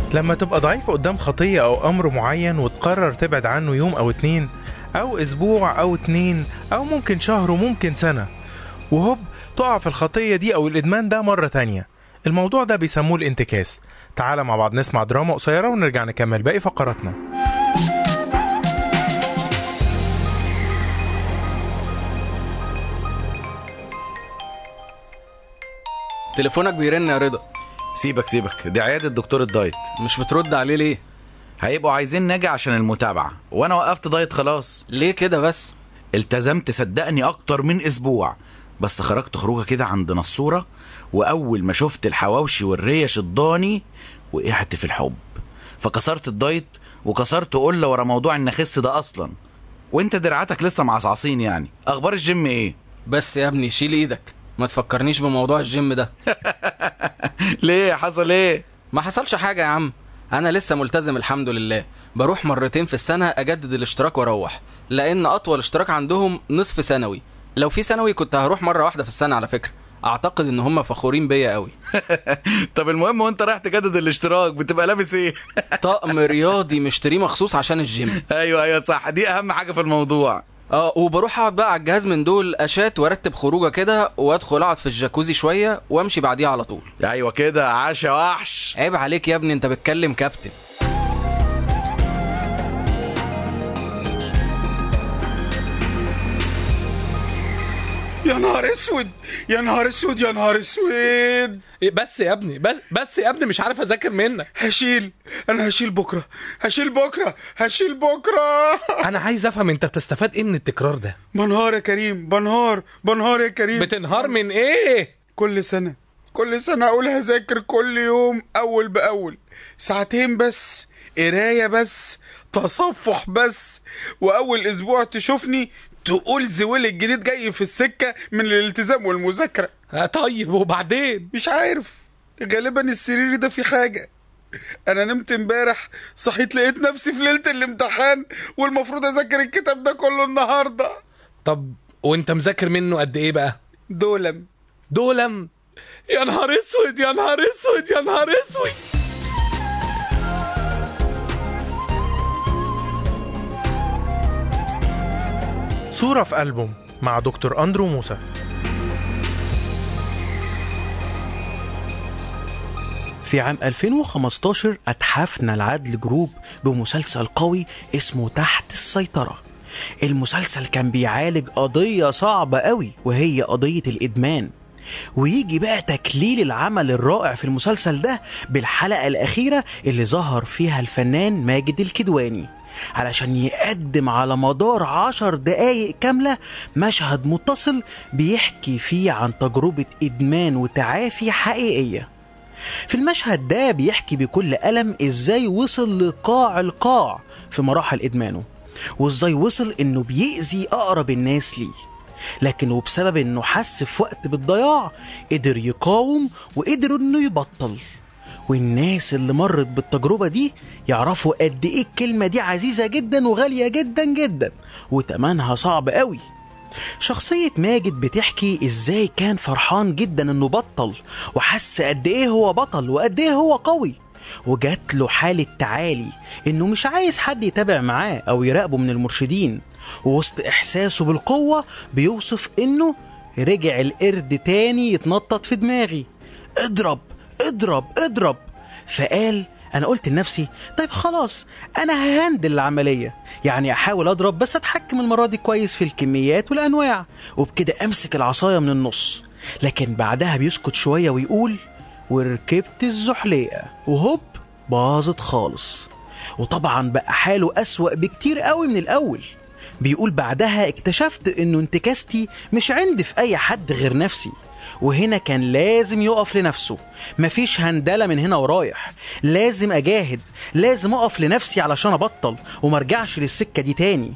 لما تبقى ضعيف قدام خطية أو أمر معين وتقرر تبعد عنه يوم أو اتنين أو أسبوع أو اتنين أو ممكن شهر وممكن سنة وهوب تقع في الخطية دي أو الإدمان ده مرة تانية الموضوع ده بيسموه الانتكاس تعالى مع بعض نسمع دراما قصيرة ونرجع نكمل باقي فقراتنا تليفونك بيرن يا رضا سيبك سيبك دي عيادة دكتور الدايت مش بترد عليه ليه هيبقوا عايزين ناجي عشان المتابعة وانا وقفت دايت خلاص ليه كده بس التزمت صدقني اكتر من اسبوع بس خرجت خروجه كده عند نصورة واول ما شفت الحواوشي والريش الضاني وقعت في الحب فكسرت الدايت وكسرت قلة ورا موضوع ان اخس ده اصلا وانت دراعاتك لسه معصعصين يعني اخبار الجيم ايه بس يا ابني شيل ايدك ما تفكرنيش بموضوع الجيم ده ليه حصل ايه ما حصلش حاجة يا عم أنا لسه ملتزم الحمد لله بروح مرتين في السنة أجدد الاشتراك وأروح لأن أطول اشتراك عندهم نصف سنوي لو في سنوي كنت هروح مرة واحدة في السنة على فكرة أعتقد إن هم فخورين بيا قوي طب المهم وانت رايح تجدد الاشتراك بتبقى لابس ايه طقم رياضي مشتريه مخصوص عشان الجيم ايوه ايوه صح دي اهم حاجة في الموضوع اه وبروح اقعد بقى على الجهاز من دول اشات وارتب خروجه كده وادخل اقعد في الجاكوزي شويه وامشي بعديها على طول ايوه كده عاشا وحش عيب عليك يا ابني انت بتكلم كابتن يا نهار اسود يا نهار اسود يا نهار اسود إيه بس يا ابني بس بس يا ابني مش عارف اذاكر منك هشيل انا هشيل بكره هشيل بكره هشيل بكره انا عايز افهم انت بتستفاد ايه من التكرار ده بنهار يا كريم بنهار بنهار يا كريم بتنهار من ايه كل سنه كل سنه اقول هذاكر كل يوم اول باول ساعتين بس قرايه بس تصفح بس واول اسبوع تشوفني تقول زويل الجديد جاي في السكه من الالتزام والمذاكره آه طيب وبعدين مش عارف غالبا السرير ده فيه حاجه انا نمت امبارح صحيت لقيت نفسي في ليله الامتحان والمفروض اذاكر الكتاب ده كله النهارده طب وانت مذاكر منه قد ايه بقى دولم دولم يا نهار اسود يا نهار اسود يا نهار اسود صورة في ألبوم مع دكتور أندرو موسى في عام 2015 أتحفنا العدل جروب بمسلسل قوي اسمه تحت السيطرة المسلسل كان بيعالج قضية صعبة قوي وهي قضية الإدمان ويجي بقى تكليل العمل الرائع في المسلسل ده بالحلقة الأخيرة اللي ظهر فيها الفنان ماجد الكدواني علشان يقدم على مدار عشر دقايق كاملة مشهد متصل بيحكي فيه عن تجربة إدمان وتعافي حقيقية في المشهد ده بيحكي بكل ألم إزاي وصل لقاع القاع في مراحل إدمانه وإزاي وصل إنه بيأذي أقرب الناس ليه لكن وبسبب إنه حس في وقت بالضياع قدر يقاوم وقدر إنه يبطل والناس اللي مرت بالتجربة دي يعرفوا قد إيه الكلمة دي عزيزة جدا وغالية جدا جدا وتمنها صعب قوي شخصية ماجد بتحكي ازاي كان فرحان جدا انه بطل وحس قد ايه هو بطل وقد ايه هو قوي وجات له حالة تعالي انه مش عايز حد يتابع معاه او يراقبه من المرشدين ووسط احساسه بالقوة بيوصف انه رجع القرد تاني يتنطط في دماغي اضرب اضرب اضرب فقال انا قلت لنفسي طيب خلاص انا ههندل العمليه يعني احاول اضرب بس اتحكم المره دي كويس في الكميات والانواع وبكده امسك العصايه من النص لكن بعدها بيسكت شويه ويقول وركبت الزحليقه وهوب باظت خالص وطبعا بقى حاله اسوا بكتير قوي من الاول بيقول بعدها اكتشفت انه انتكاستي مش عندي في اي حد غير نفسي وهنا كان لازم يقف لنفسه مفيش هندلة من هنا ورايح لازم أجاهد لازم أقف لنفسي علشان أبطل ومرجعش للسكة دي تاني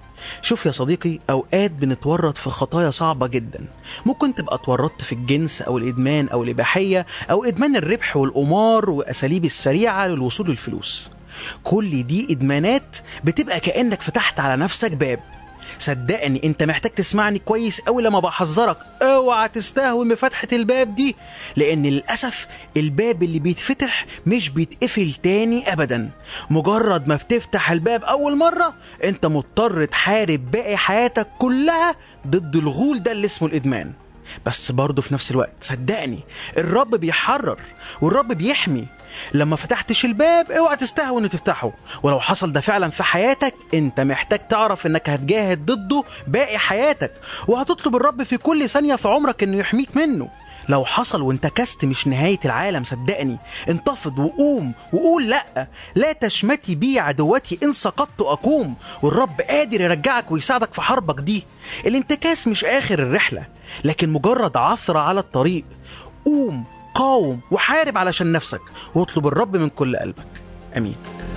شوف يا صديقي أوقات بنتورط في خطايا صعبة جدا ممكن تبقى اتورطت في الجنس أو الإدمان أو الإباحية أو إدمان الربح والقمار وأساليب السريعة للوصول للفلوس كل دي إدمانات بتبقى كأنك فتحت على نفسك باب صدقني انت محتاج تسمعني كويس قوي لما بحذرك اوعى تستهوي بفتحة الباب دي لان للأسف الباب اللي بيتفتح مش بيتقفل تاني ابدا مجرد ما بتفتح الباب اول مرة انت مضطر تحارب باقي حياتك كلها ضد الغول ده اللي اسمه الادمان بس برضه في نفس الوقت صدقني الرب بيحرر والرب بيحمي لما فتحتش الباب اوعى تستهوى انه تفتحه ولو حصل ده فعلا في حياتك انت محتاج تعرف انك هتجاهد ضده باقي حياتك وهتطلب الرب في كل ثانية في عمرك انه يحميك منه لو حصل وانتكست مش نهاية العالم صدقني انتفض وقوم وقول لأ لا تشمتي بي عدوتي إن سقطت أقوم والرب قادر يرجعك ويساعدك في حربك دي الانتكاس مش آخر الرحلة لكن مجرد عثرة على الطريق قوم قاوم وحارب علشان نفسك واطلب الرب من كل قلبك امين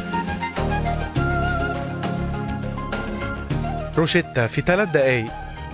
روشيتا في ثلاث دقايق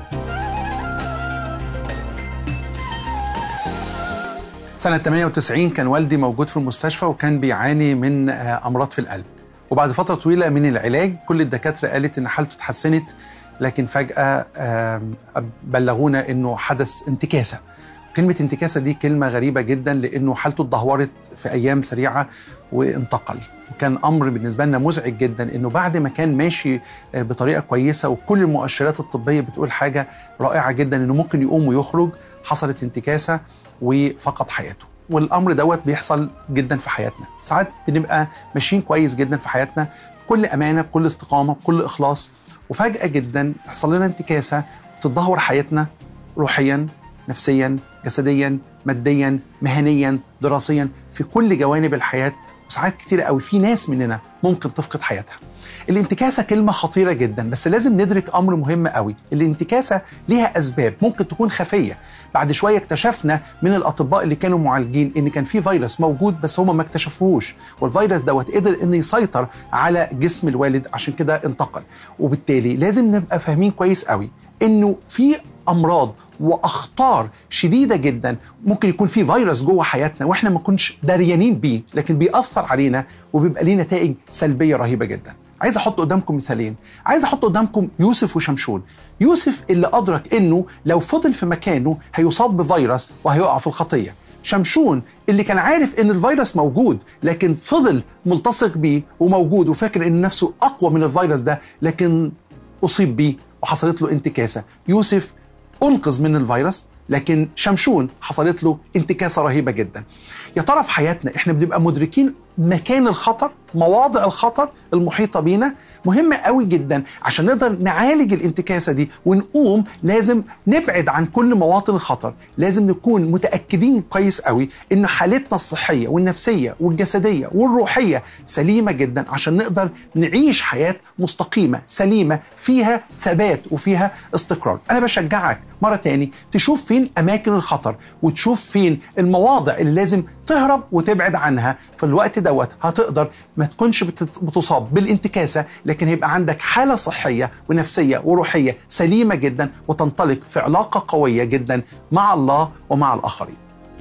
سنة 98 كان والدي موجود في المستشفى وكان بيعاني من آه، أمراض في القلب وبعد فترة طويلة من العلاج كل الدكاترة قالت إن حالته اتحسنت لكن فجأة آم، بلغونا إنه حدث انتكاسة كلمة انتكاسة دي كلمة غريبة جدا لأنه حالته اتدهورت في أيام سريعة وانتقل وكان أمر بالنسبة لنا مزعج جدا إنه بعد ما كان ماشي آه، بطريقة كويسة وكل المؤشرات الطبية بتقول حاجة رائعة جدا إنه ممكن يقوم ويخرج حصلت انتكاسة وفقد حياته والامر دوت بيحصل جدا في حياتنا ساعات بنبقى ماشيين كويس جدا في حياتنا بكل امانه بكل استقامه بكل اخلاص وفجاه جدا يحصل لنا انتكاسه وتتدهور حياتنا روحيا نفسيا جسديا ماديا مهنيا دراسيا في كل جوانب الحياه وساعات كتيرة قوي في ناس مننا ممكن تفقد حياتها الانتكاسة كلمة خطيرة جدا بس لازم ندرك أمر مهم قوي الانتكاسة ليها أسباب ممكن تكون خفية بعد شوية اكتشفنا من الأطباء اللي كانوا معالجين إن كان في فيروس موجود بس هم ما اكتشفوهوش والفيروس دوت قدر إنه يسيطر على جسم الوالد عشان كده انتقل وبالتالي لازم نبقى فاهمين كويس قوي إنه في امراض واخطار شديده جدا ممكن يكون في فيروس جوه حياتنا واحنا ما كناش داريانين بيه لكن بيأثر علينا وبيبقى ليه نتائج سلبيه رهيبه جدا عايز احط قدامكم مثالين عايز احط قدامكم يوسف وشمشون يوسف اللي ادرك انه لو فضل في مكانه هيصاب بفيروس وهيقع في الخطيه شمشون اللي كان عارف ان الفيروس موجود لكن فضل ملتصق بيه وموجود وفاكر ان نفسه اقوى من الفيروس ده لكن اصيب بيه وحصلت له انتكاسه يوسف انقذ من الفيروس لكن شمشون حصلت له انتكاسه رهيبه جدا يا ترى في حياتنا احنا بنبقى مدركين مكان الخطر مواضع الخطر المحيطه بينا مهمه قوي جدا عشان نقدر نعالج الانتكاسه دي ونقوم لازم نبعد عن كل مواطن الخطر لازم نكون متاكدين كويس قوي ان حالتنا الصحيه والنفسيه والجسديه والروحيه سليمه جدا عشان نقدر نعيش حياه مستقيمه سليمه فيها ثبات وفيها استقرار انا بشجعك مره تاني تشوف فين اماكن الخطر وتشوف فين المواضع اللي لازم تهرب وتبعد عنها في الوقت دوت هتقدر ما تكونش بتت- بتصاب بالانتكاسه لكن هيبقى عندك حاله صحيه ونفسيه وروحيه سليمه جدا وتنطلق في علاقه قويه جدا مع الله ومع الاخرين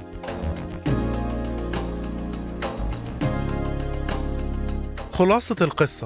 خلاصة القصة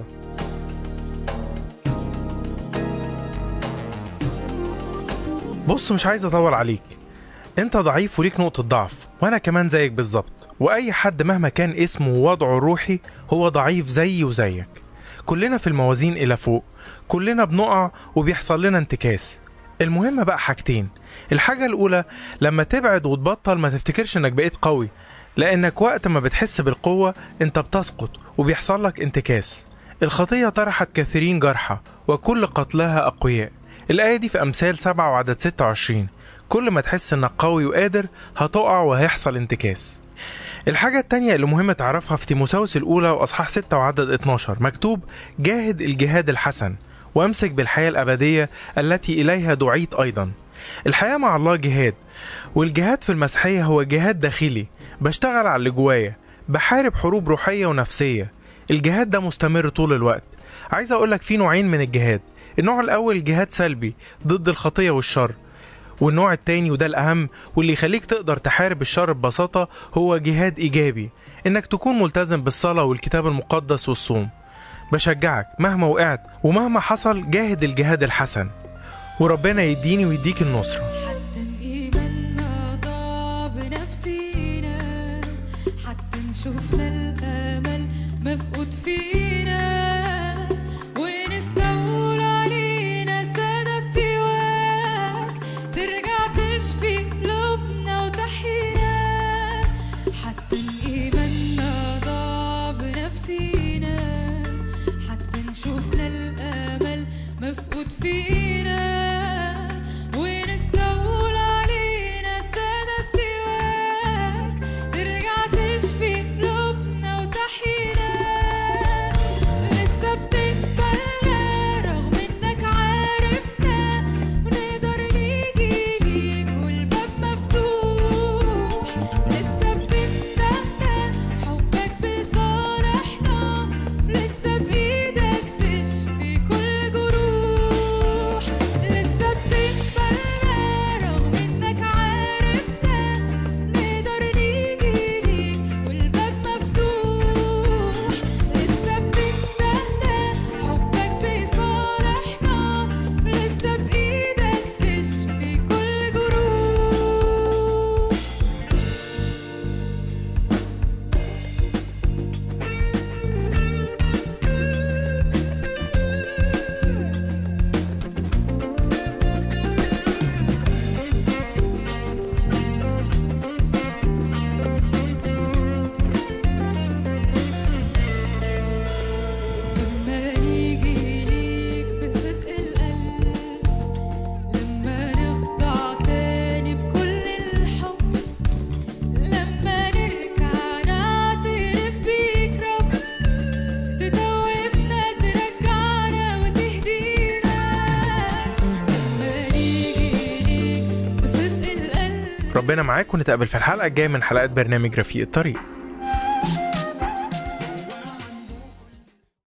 بص مش عايز اطول عليك انت ضعيف وليك نقطة ضعف وانا كمان زيك بالظبط واي حد مهما كان اسمه ووضعه الروحي هو ضعيف زيي وزيك كلنا في الموازين الى فوق كلنا بنقع وبيحصل لنا انتكاس المهم بقى حاجتين الحاجة الأولى لما تبعد وتبطل ما تفتكرش إنك بقيت قوي لأنك وقت ما بتحس بالقوة أنت بتسقط وبيحصل لك انتكاس الخطية طرحت كثيرين جرحى وكل قتلها أقوياء الآية دي في أمثال 7 وعدد 26 كل ما تحس إنك قوي وقادر هتقع وهيحصل انتكاس الحاجة التانية اللي مهم تعرفها في تيموساوس الأولى وأصحاح 6 وعدد 12 مكتوب جاهد الجهاد الحسن وامسك بالحياة الأبدية التي إليها دعيت أيضا الحياة مع الله جهاد والجهاد في المسيحية هو جهاد داخلي بشتغل على اللي جوايا بحارب حروب روحية ونفسية الجهاد ده مستمر طول الوقت عايز أقولك في نوعين من الجهاد النوع الأول جهاد سلبي ضد الخطية والشر والنوع التاني وده الأهم واللي يخليك تقدر تحارب الشر ببساطة هو جهاد إيجابي إنك تكون ملتزم بالصلاة والكتاب المقدس والصوم بشجعك مهما وقعت ومهما حصل جاهد الجهاد الحسن وربنا يديني ويديك النصرة حتى إيماننا ضاع بنفسينا حتى نشوفنا الأمل مفقود فينا ونستولى علينا سادة سواك ترجع تشفي قلوبنا وتحيينا حتى إيماننا ضاع بنفسينا حتى نشوفنا الأمل مفقود فينا ونستولى علينا سادة سواك ترجع تشفي قلوبنا وتحيينا لسه بتقبلنا رغم انك عارفنا ونقدر نيجي ليك والباب مفتوح لسه بتستنى حبك بيصالحنا لسه بايدك تشفي كل جروح لسه بتقبلنا رغم انك عارفنا نقدر نيجي ليك والباب مفتوح لسه بتستنى حبك بيصالحنا لسه بايدك تشفي كل جروح لما نيجي ليك بصدق القلب لما نخضع تاني بكل الحب لما نرجع نعترف بيك رب تدوبنا ترجعنا وتهدينا لما نيجي ليك بصدق القلب ربنا معاك ونتقابل في الحلقة الجاية من حلقات برنامج رفيق الطريق